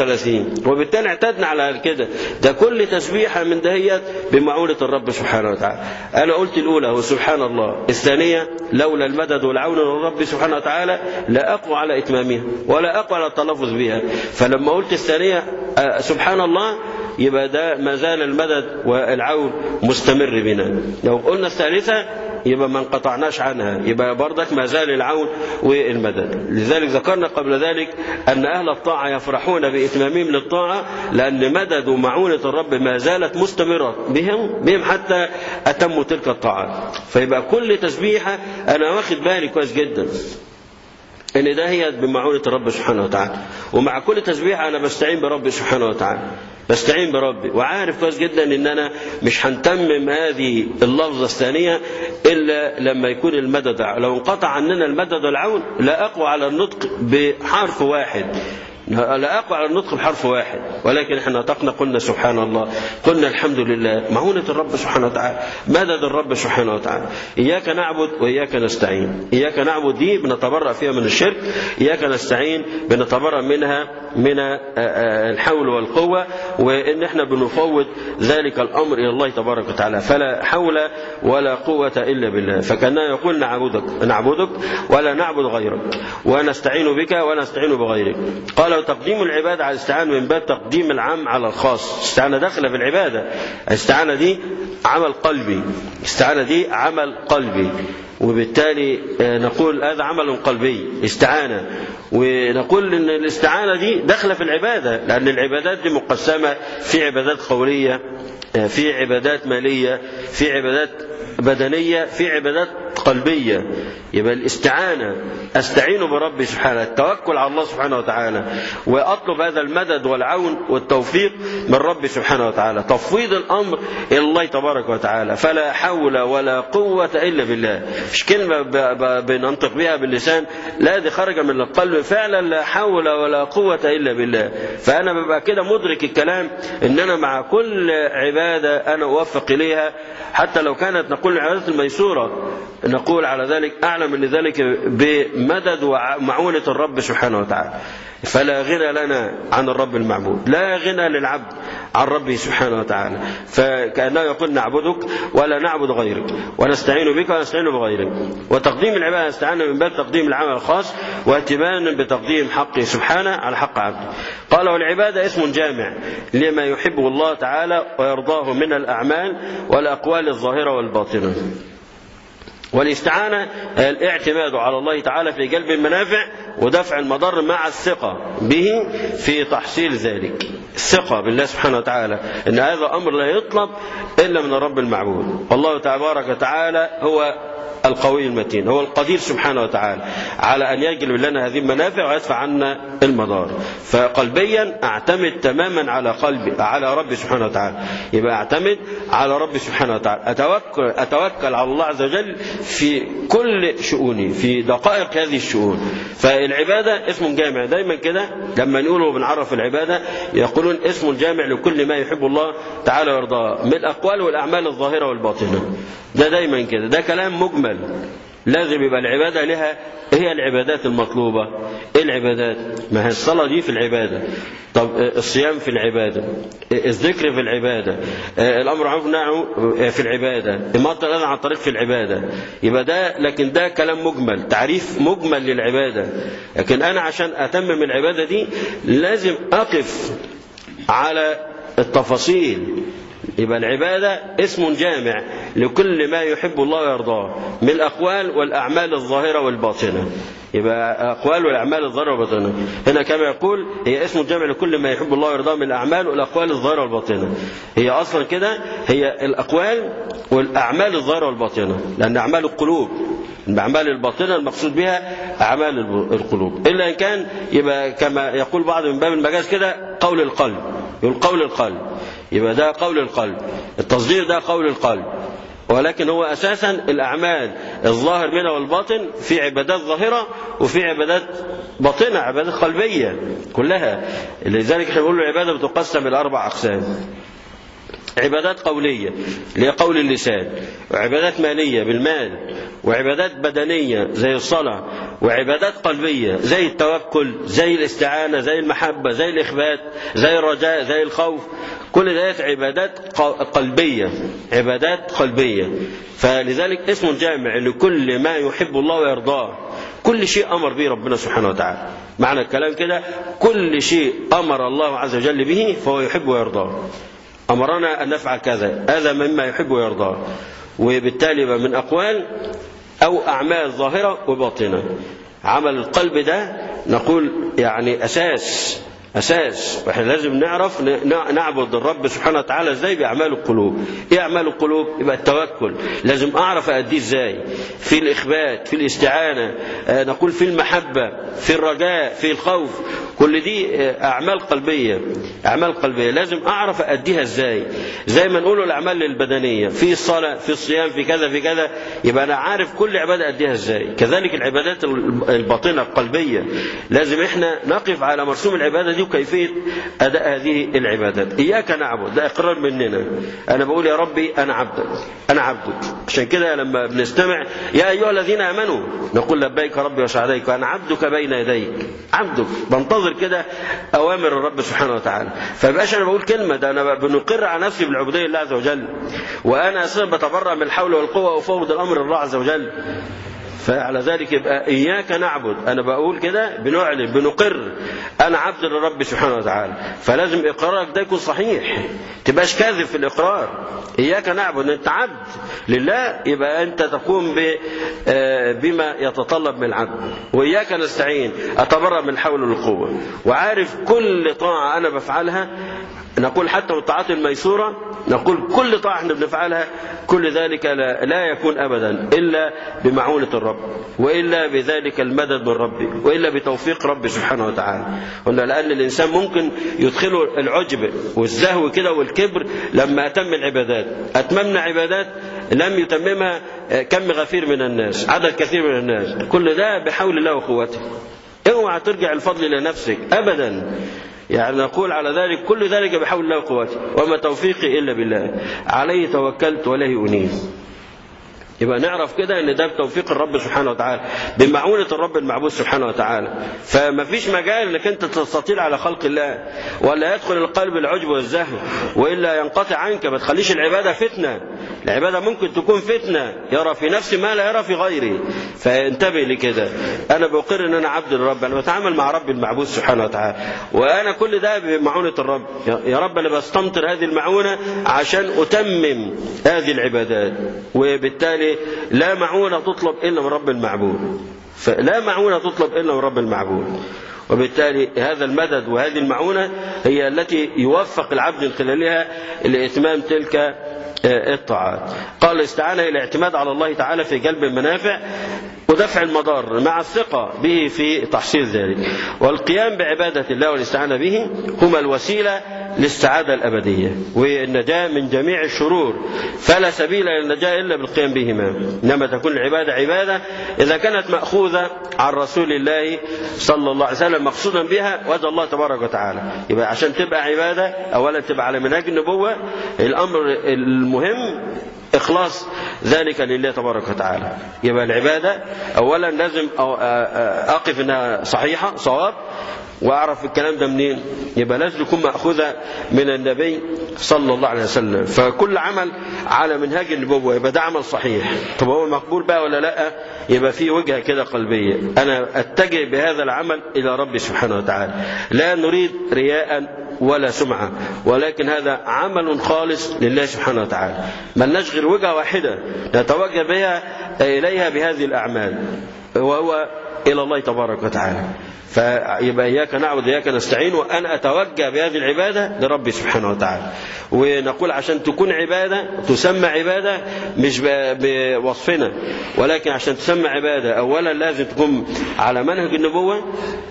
33 وبالتالي اعتدنا على كده ده كل تسبيحة من دهيت بمعونة الرب سبحانه وتعالى أنا قلت الأولى هو سبحان الله الثانية لولا المدد والعون من الرب سبحانه وتعالى لا أقوى على إتمامها ولا أقوى على التلفظ بها فلما قلت الثانية سبحان الله يبقى ده ما زال المدد والعون مستمر بنا لو قلنا الثالثة يبقى ما انقطعناش عنها يبقى برضك ما زال العون والمدد لذلك ذكرنا قبل ذلك أن أهل الطاعة يفرحون بإتمامهم للطاعة لأن مدد ومعونة الرب ما زالت مستمرة بهم بهم حتى أتموا تلك الطاعات فيبقى كل تسبيحة أنا واخد بالي كويس جدا ان ده هي بمعونة الرب سبحانه وتعالى ومع كل تسبيح انا بستعين بربي سبحانه وتعالى بستعين بربي وعارف كويس جدا ان انا مش هنتمم هذه اللفظة الثانية الا لما يكون المدد لو انقطع عننا المدد والعون لا اقوى على النطق بحرف واحد لا أقوى على النطق بحرف واحد ولكن احنا نطقنا قلنا سبحان الله قلنا الحمد لله معونة الرب سبحانه وتعالى مدد الرب سبحانه وتعالى إياك نعبد وإياك نستعين إياك نعبد دي بنتبرأ فيها من الشرك إياك نستعين بنتبرأ منها من الحول والقوة وإن احنا بنفوض ذلك الأمر إلى الله تبارك وتعالى فلا حول ولا قوة إلا بالله فكأنه يقول نعبدك نعبدك ولا نعبد غيرك ونستعين بك ونستعين بغيرك قال تقديم العبادة على الاستعانة من باب تقديم العام على الخاص استعانة داخلة في العبادة الاستعانة دي عمل قلبي الاستعانة دي عمل قلبي وبالتالي نقول هذا عمل قلبي استعانة ونقول ان الاستعانة دي داخلة في العبادة لأن العبادات دي مقسمة في عبادات قولية في عبادات مالية في عبادات بدنية في عبادات قلبية يبقى الاستعانة استعين بربي سبحانه التوكل على الله سبحانه وتعالى واطلب هذا المدد والعون والتوفيق من ربي سبحانه وتعالى تفويض الامر الى الله تبارك وتعالى فلا حول ولا قوة الا بالله مش كلمة بننطق بها باللسان لا دي خرج من القلب فعلا لا حول ولا قوة الا بالله فانا ببقى كده مدرك الكلام ان انا مع كل عبادة انا اوفق اليها حتى لو كانت نقول العبادات الميسورة نقول على ذلك أعلم من ذلك بمدد ومعونة الرب سبحانه وتعالى فلا غنى لنا عن الرب المعبود لا غنى للعبد عن ربه سبحانه وتعالى فكأنه يقول نعبدك ولا نعبد غيرك ونستعين بك ونستعين بغيرك وتقديم العبادة استعانة من باب تقديم العمل الخاص واهتماما بتقديم حقه سبحانه على حق عبده قال والعبادة اسم جامع لما يحبه الله تعالى ويرضاه من الأعمال والأقوال الظاهرة والباطنة والاستعانة الاعتماد على الله تعالى في جلب المنافع ودفع المضر مع الثقة به في تحصيل ذلك الثقة بالله سبحانه وتعالى ان هذا امر لا يطلب الا من الرب المعبود والله تبارك وتعالى هو القوي المتين هو القدير سبحانه وتعالى على أن يجلب لنا هذه المنافع ويدفع عنا المضار فقلبيا أعتمد تماما على قلبي على ربي سبحانه وتعالى يبقى أعتمد على ربي سبحانه وتعالى أتوكل, أتوكل على الله عز وجل في كل شؤوني في دقائق هذه الشؤون فالعبادة اسم جامع دايما كده لما نقوله بنعرف العبادة يقولون اسم جامع لكل ما يحب الله تعالى ويرضاه من الأقوال والأعمال الظاهرة والباطنة ده دايما كده ده كلام مجمل لازم يبقى العبادة لها هي العبادات المطلوبة ايه العبادات ما هي الصلاة دي في العبادة طب الصيام في العبادة الذكر في العبادة الأمر معروف في العبادة إماطة الأذى عن طريق في العبادة يبقى ده لكن ده كلام مجمل تعريف مجمل للعبادة لكن أنا عشان أتمم العبادة دي لازم أقف على التفاصيل يبقى العبادة اسم جامع لكل ما يحب الله ويرضاه من الأقوال والأعمال الظاهرة والباطنة يبقى أقوال والأعمال الظاهرة والباطنة هنا كما يقول هي اسم جامع لكل ما يحب الله ويرضاه من الأعمال والأقوال الظاهرة والباطنة هي أصلا كده هي الأقوال والأعمال الظاهرة والباطنة لأن أعمال القلوب الأعمال الباطنة المقصود بها أعمال القلوب إلا إن كان يبقى كما يقول بعض من باب المجاز كده قول القلب يقول قول القلب يبقى ده قول القلب التصدير ده قول القلب ولكن هو أساسا الأعمال الظاهر منها والباطن في عبادات ظاهرة وفي عبادات باطنة عبادات قلبية كلها لذلك احنا بنقول العبادة بتقسم إلى أربع أقسام عبادات قولية اللي هي قول اللسان وعبادات مالية بالمال وعبادات بدنية زي الصلاة وعبادات قلبية زي التوكل زي الاستعانة زي المحبة زي الإخبات زي الرجاء زي الخوف كل ذلك عبادات قلبية عبادات قلبية فلذلك اسم جامع لكل ما يحب الله ويرضاه كل شيء أمر به ربنا سبحانه وتعالى معنى الكلام كده كل شيء أمر الله عز وجل به فهو يحب ويرضاه أمرنا أن نفعل كذا هذا مما يحب ويرضاه وبالتالي يبقى من أقوال أو أعمال ظاهرة وباطنة عمل القلب ده نقول يعني أساس أساس واحنا لازم نعرف نعبد الرب سبحانه وتعالى ازاي بأعمال القلوب ايه أعمال القلوب يبقى التوكل لازم أعرف أديه ازاي في الإخبات في الاستعانة آه نقول في المحبة في الرجاء في الخوف كل دي أعمال قلبية أعمال قلبية لازم أعرف أديها ازاي زي ما نقول الأعمال البدنية في الصلاة في الصيام في كذا في كذا يبقى أنا عارف كل عبادة أديها ازاي كذلك العبادات الباطنة القلبية لازم احنا نقف على مرسوم العبادة دي وكيفية أداء هذه العبادات إياك نعبد ده إقرار مننا أنا بقول يا ربي أنا عبدك أنا عبدك عشان كده لما بنستمع يا أيها الذين آمنوا نقول لبيك ربي وسعديك وأنا عبدك بين يديك عبدك بنتظر كده أوامر الرب سبحانه وتعالى فبقاش أنا بقول كلمة ده أنا بنقر على نفسي بالعبودية لله عز وجل وأنا أساسا بتبرع من الحول والقوة وفوض الأمر الله عز وجل فعلى ذلك يبقى إياك نعبد أنا بقول كده بنعلن بنقر أنا عبد للرب سبحانه وتعالى فلازم إقرارك ده يكون صحيح تبقاش كاذب في الإقرار إياك نعبد أنت عبد لله يبقى أنت تقوم بما يتطلب من العبد وإياك نستعين أتبرأ من الحول والقوة وعارف كل طاعة أنا بفعلها نقول حتى والطاعات الميسورة نقول كل طاعة احنا بنفعلها كل ذلك لا, لا يكون أبدا إلا بمعونة الرب وإلا بذلك المدد من ربي وإلا بتوفيق ربي سبحانه وتعالى قلنا لأن الإنسان ممكن يدخله العجب والزهو كده والكبر لما أتم العبادات أتممنا عبادات لم يتممها كم غفير من الناس عدد كثير من الناس كل ده بحول الله وقوته اوعى ترجع الفضل لنفسك أبدا يعني نقول على ذلك كل ذلك بحول الله وقوته وما توفيقي إلا بالله عليه توكلت وله أنيب يبقى نعرف كده ان ده بتوفيق الرب سبحانه وتعالى بمعونة الرب المعبود سبحانه وتعالى فما فيش مجال انك انت تستطيل على خلق الله ولا يدخل القلب العجب والزهو والا ينقطع عنك ما تخليش العبادة فتنة العبادة ممكن تكون فتنة يرى في نفسي ما لا يرى في غيري فانتبه لكده انا بقر ان انا عبد الرب انا بتعامل مع رب المعبود سبحانه وتعالى وانا كل ده بمعونة الرب يا رب انا بستمطر هذه المعونة عشان اتمم هذه العبادات وبالتالي لا معونة تطلب إلا من رب المعبود فلا معونة تطلب إلا من رب المعبود وبالتالي هذا المدد وهذه المعونة هي التي يوفق العبد من خلالها لإتمام تلك الطاعات قال الاستعانة إلى الاعتماد على الله تعالى في جلب المنافع ودفع المضار مع الثقة به في تحصيل ذلك والقيام بعبادة الله والاستعانة به هما الوسيلة للسعادة الأبدية والنجاة من جميع الشرور فلا سبيل إلى النجاة إلا بالقيام بهما إنما تكون العبادة عبادة إذا كانت مأخوذة عن رسول الله صلى الله عليه وسلم مقصودا بها وجه الله تبارك وتعالى يبقى عشان تبقى عبادة أولا تبقى على منهج النبوة الأمر المهم إخلاص ذلك لله تبارك وتعالى يبقى العبادة أولا لازم أقف إنها صحيحة صواب واعرف الكلام ده منين يبقى لازم يكون ماخوذه من النبي صلى الله عليه وسلم فكل عمل على منهاج النبوه يبقى ده عمل صحيح طب هو مقبول بقى ولا لا يبقى في وجهه كده قلبيه انا اتجه بهذا العمل الى ربي سبحانه وتعالى لا نريد رياء ولا سمعه ولكن هذا عمل خالص لله سبحانه وتعالى ملناش غير وجهه واحده نتوجه بها اليها بهذه الاعمال وهو الى الله تبارك وتعالى فيبقى إياك نعبد إياك نستعين وأن أتوجه بهذه العبادة لربي سبحانه وتعالى ونقول عشان تكون عبادة تسمى عبادة مش بوصفنا ولكن عشان تسمى عبادة أولا لازم تكون على منهج النبوة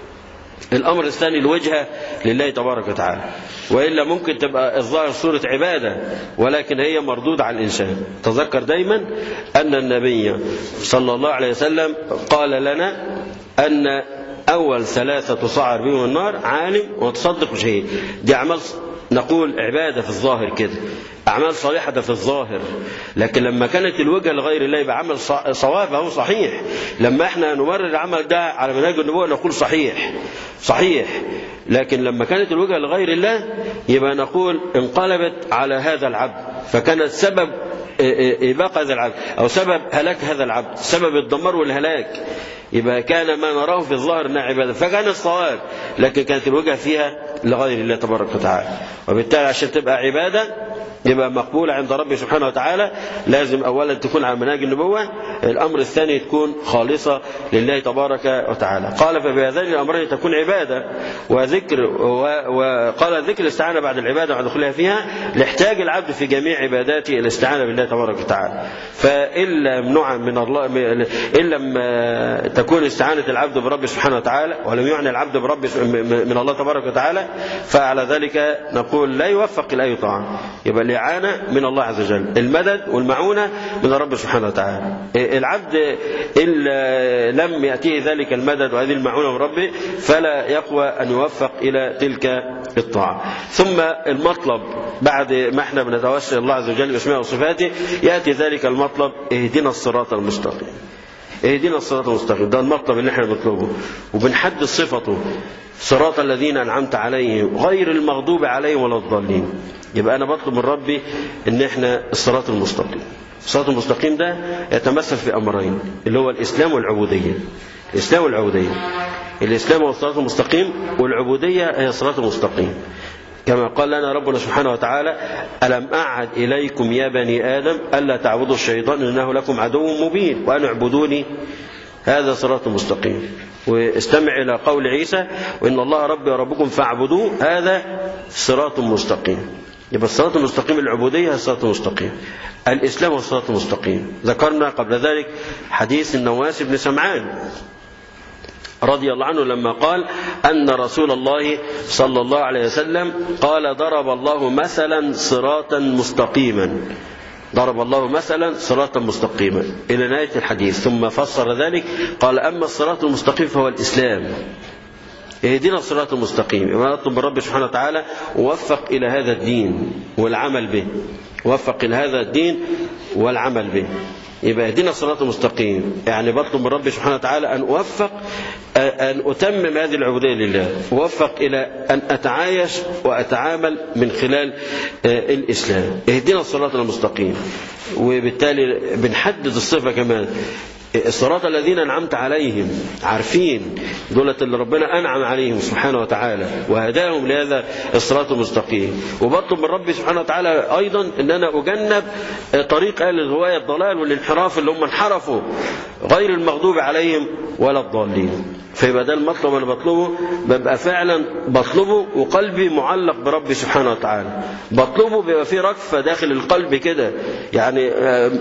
الأمر الثاني الوجهة لله تبارك وتعالى وإلا ممكن تبقى الظاهر صورة عبادة ولكن هي مردودة على الإنسان تذكر دايما أن النبي صلى الله عليه وسلم قال لنا أن أول ثلاثة تصعر بهم النار عالم وتصدق شهيد دي أعمال نقول عبادة في الظاهر كده أعمال صالحة في الظاهر لكن لما كانت الوجهة لغير الله يبقى عمل صواب أو صحيح لما احنا نمرر العمل ده على منهج النبوة نقول صحيح صحيح لكن لما كانت الوجهة لغير الله يبقى نقول انقلبت على هذا العبد فكانت سبب إباق هذا العبد أو سبب هلاك هذا العبد سبب الدمار والهلاك يبقى كان ما نراه في الظاهر انها عباده فكان الصواب لكن كانت الوجهه فيها لغير الله تبارك وتعالى وبالتالي عشان تبقى عباده يبقى مقبولة عند ربي سبحانه وتعالى لازم أولا تكون على منهج النبوة الأمر الثاني تكون خالصة لله تبارك وتعالى قال فبهذين الأمرين تكون عبادة وذكر وقال ذكر الاستعانة بعد العبادة وعند دخولها فيها لاحتاج العبد في جميع عباداته الاستعانة بالله تبارك وتعالى فإن لم نعم من الله إن لم تكون استعانة العبد برب سبحانه وتعالى ولم يعني العبد برب من الله تبارك وتعالى فعلى ذلك نقول لا يوفق إلى أي طاعة يبقى الإعانة من الله عز وجل المدد والمعونة من الرب سبحانه وتعالى العبد إن لم يأتيه ذلك المدد وهذه المعونة من ربه فلا يقوى أن يوفق إلى تلك الطاعة ثم المطلب بعد ما احنا بنتوسل الله عز وجل باسماء وصفاته يأتي ذلك المطلب اهدنا الصراط المستقيم اهدنا الصراط المستقيم ده المطلب اللي احنا بنطلبه وبنحدد صفته صراط الذين انعمت عليهم غير المغضوب عليهم ولا الضالين يبقى انا بطلب من ربي ان احنا الصراط المستقيم الصراط المستقيم ده يتمثل في امرين اللي هو الاسلام والعبوديه الاسلام والعبوديه الاسلام هو الصراط المستقيم والعبوديه هي الصراط المستقيم كما قال لنا ربنا سبحانه وتعالى ألم أعد إليكم يا بني آدم ألا تعبدوا الشيطان إنه لكم عدو مبين وأن اعبدوني هذا صراط مستقيم واستمع إلى قول عيسى وإن الله ربي وربكم فاعبدوه هذا صراط مستقيم يبقى الصراط المستقيم العبودية الصراط المستقيم الإسلام هو الصراط المستقيم ذكرنا قبل ذلك حديث النواس بن سمعان رضي الله عنه لما قال أن رسول الله صلى الله عليه وسلم قال ضرب الله مثلا صراطا مستقيما ضرب الله مثلا صراطا مستقيما إلى نهاية الحديث ثم فسر ذلك قال أما الصراط المستقيم فهو الإسلام اهدنا الصراط المستقيم يبقى نطلب من رب سبحانه وتعالى ووفق إلى هذا الدين والعمل به وفق إلى هذا الدين والعمل به يبقى اهدنا الصراط المستقيم يعني بطلب من رب سبحانه وتعالى أن أوفق أن أتمم هذه العبودية لله ووفق إلى أن أتعايش وأتعامل من خلال الإسلام اهدنا الصراط المستقيم وبالتالي بنحدد الصفة كمان الصراط الذين أنعمت عليهم عارفين دولة اللي ربنا أنعم عليهم سبحانه وتعالى وهداهم لهذا الصراط المستقيم وبطلب من ربي سبحانه وتعالى أيضا أن أنا أجنب طريق أهل الهواية الضلال والانحراف اللي هم انحرفوا غير المغضوب عليهم ولا الضالين فيبقى ده المطلب انا بطلبه ببقى فعلا بطلبه وقلبي معلق بربي سبحانه وتعالى بطلبه بيبقى فيه ركفه داخل القلب كده يعني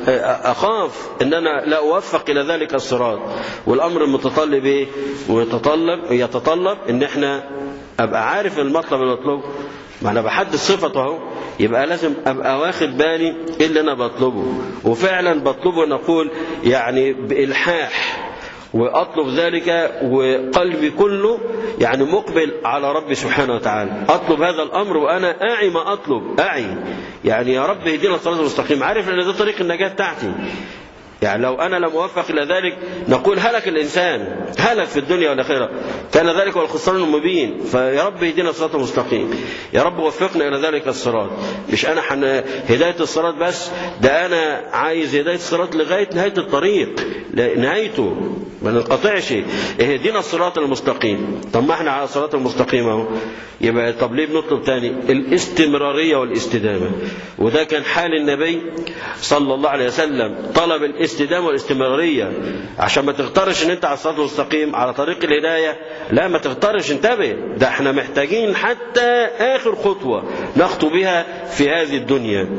اخاف ان انا لا اوفق الى ذلك الصراط والامر المتطلب ايه ويتطلب يتطلب ان احنا ابقى عارف المطلب اللي بطلبه ما انا بحدد صفته اهو يبقى لازم ابقى واخد بالي ايه اللي انا بطلبه وفعلا بطلبه نقول يعني بالحاح وأطلب ذلك وقلبي كله يعني مقبل على ربي سبحانه وتعالى أطلب هذا الأمر وأنا أعي ما أطلب أعي يعني يا رب اهدنا الصراط المستقيم عارف أن ده طريق النجاة بتاعتي يعني لو أنا لم أوفق إلى ذلك نقول هلك الإنسان هلك في الدنيا والآخرة كان ذلك هو الخسران المبين فيا رب اهدنا الصراط المستقيم يا رب وفقنا إلى ذلك الصراط مش أنا حن... هداية الصراط بس ده أنا عايز هداية الصراط لغاية نهاية الطريق نهايته ما ننقطعش اهدنا الصراط المستقيم طب ما احنا على الصراط المستقيم اهو يبقى طب ليه بنطلب تاني الاستمرارية والاستدامة وده كان حال النبي صلى الله عليه وسلم طلب الاستدامة والاستمرارية عشان ما تغترش ان انت على الصراط المستقيم على طريق الهداية لا ما تغترش انتبه ده احنا محتاجين حتى اخر خطوة نخطو بها في هذه الدنيا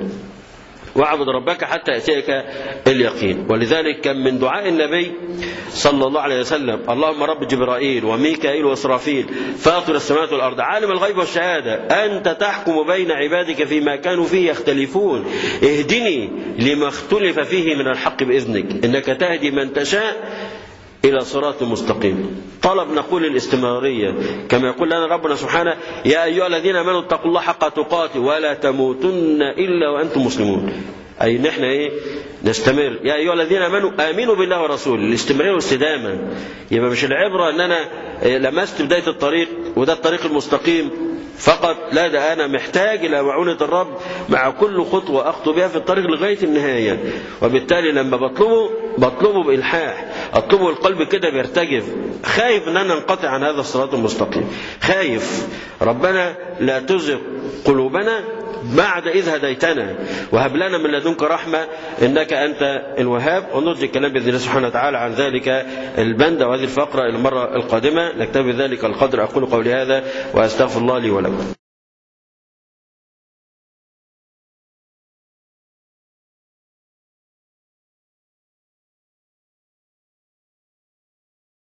واعبد ربك حتى يأتيك اليقين ولذلك كان من دعاء النبي صلى الله عليه وسلم اللهم رب جبرائيل وميكائيل وإسرافيل فاطر السماوات والأرض عالم الغيب والشهادة أنت تحكم بين عبادك فيما كانوا فيه يختلفون اهدني لما اختلف فيه من الحق بإذنك إنك تهدي من تشاء إلى صراط مستقيم طلب نقول الاستمرارية كما يقول لنا ربنا سبحانه يا أيها الذين آمنوا اتقوا الله حق تقاته ولا تموتن إلا وأنتم مسلمون أي نحن إيه نستمر يا أيها الذين آمنوا آمنوا بالله ورسوله الاستمرار والاستدامة يبقى مش العبرة أن أنا لمست بداية الطريق وده الطريق المستقيم فقط لا ده أنا محتاج إلى معونة الرب مع كل خطوة أخطو بها في الطريق لغاية النهاية وبالتالي لما بطلبه بطلبه بإلحاح أطلبه القلب كده بيرتجف خايف أن أنا انقطع عن هذا الصراط المستقيم خايف ربنا لا تزغ قلوبنا بعد إذ هديتنا وهب لنا من لدنك رحمة إنك أنت الوهاب ونرجي الكلام بإذن الله سبحانه وتعالى عن ذلك البند وهذه الفقرة المرة القادمة نكتفي ذلك القدر أقول قولي هذا وأستغفر الله لي ولكم